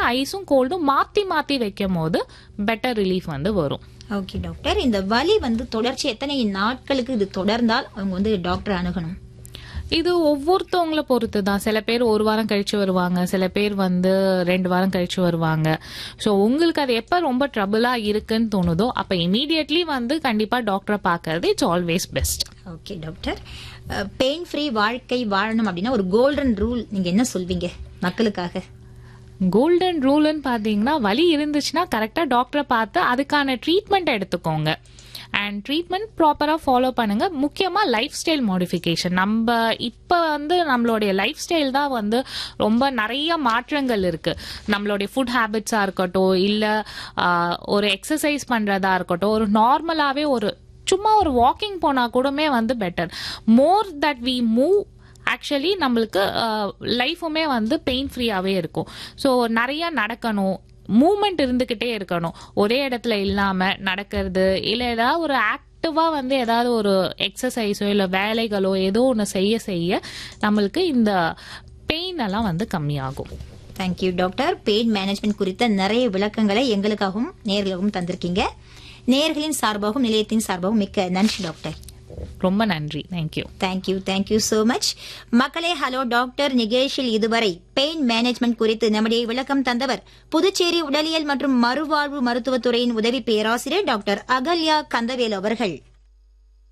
ஐஸும் கோல்டும் மாத்தி மாத்தி வைக்கும் போது பெட்டர் ரிலீஃப் வந்து வரும் ஓகே டாக்டர் இந்த வலி வந்து தொடர்ச்சி எத்தனை நாட்களுக்கு இது தொடர்ந்தால் அவங்க வந்து டாக்டர் அணுகணும் இது ஒவ்வொருத்தவங்கள பொறுத்து தான் சில பேர் ஒரு வாரம் கழிச்சு வருவாங்க சில பேர் வந்து ரெண்டு வாரம் கழிச்சு வருவாங்க ஸோ உங்களுக்கு அது எப்போ ரொம்ப ட்ரபிளா இருக்குன்னு தோணுதோ அப்போ இமீடியட்லி வந்து கண்டிப்பா டாக்டரை பார்க்கறது it's always best okay doctor pain free வாழ்க்கை வாழணும் அப்படின்னா ஒரு கோல்டன் ரூல் நீங்க என்ன சொல்வீங்க மக்களுக்காக கோல்டன் ரூல்னு பார்த்தீங்கன்னா வலி இருந்துச்சுன்னா கரெக்டாக டாக்டரை பார்த்து அதுக்கான ட்ரீட்மெண்ட் எடுத்துக்கோங்க அண்ட் ட்ரீட்மெண்ட் ப்ராப்பராக ஃபாலோ பண்ணுங்க முக்கியமாக லைஃப் ஸ்டைல் மாடிஃபிகேஷன் நம்ம இப்போ வந்து நம்மளுடைய லைஃப் ஸ்டைல் தான் வந்து ரொம்ப நிறைய மாற்றங்கள் இருக்கு நம்மளுடைய ஃபுட் ஹேபிட்ஸாக இருக்கட்டும் இல்லை ஒரு எக்ஸசைஸ் பண்ணுறதா இருக்கட்டும் ஒரு நார்மலாகவே ஒரு சும்மா ஒரு வாக்கிங் போனால் கூடமே வந்து better more that we move actually நம்மளுக்கு லைஃபுமே வந்து பெயின் ஃப்ரீயாகவே இருக்கும் ஸோ நிறைய நடக்கணும் மூமெண்ட் இருந்துக்கிட்டே இருக்கணும் ஒரே இடத்துல இல்லாமல் நடக்கிறது இல்லை ஏதாவது ஒரு ஆக்டிவாக வந்து ஏதாவது ஒரு எக்ஸசைஸோ இல்லை வேலைகளோ ஏதோ ஒன்று செய்ய செய்ய நம்மளுக்கு இந்த பெயின் எல்லாம் வந்து கம்மியாகும் தேங்க்யூ டாக்டர் பெயின் மேனேஜ்மெண்ட் குறித்த நிறைய விளக்கங்களை எங்களுக்காகவும் நேர்களுக்கும் தந்திருக்கீங்க நேர்களின் சார்பாகவும் நிலையத்தின் சார்பாகவும் மிக்க நன்றி டாக்டர் ரொம்ப நன்றி thank you thank you thank you so much மக்களே ஹலோ டாக்டர் நிகேஷில் இதுவரை பெயின் மேனேஜ்மெண்ட் குறித்து நம்முடைய விளக்கம் தந்தவர் புதுச்சேரி உடலியல் மற்றும் மறுவாழ்வு மருத்துவத்துறையின் உதவி பேராசிரியர் டாக்டர் அகல்யா கந்தவேல் அவர்கள்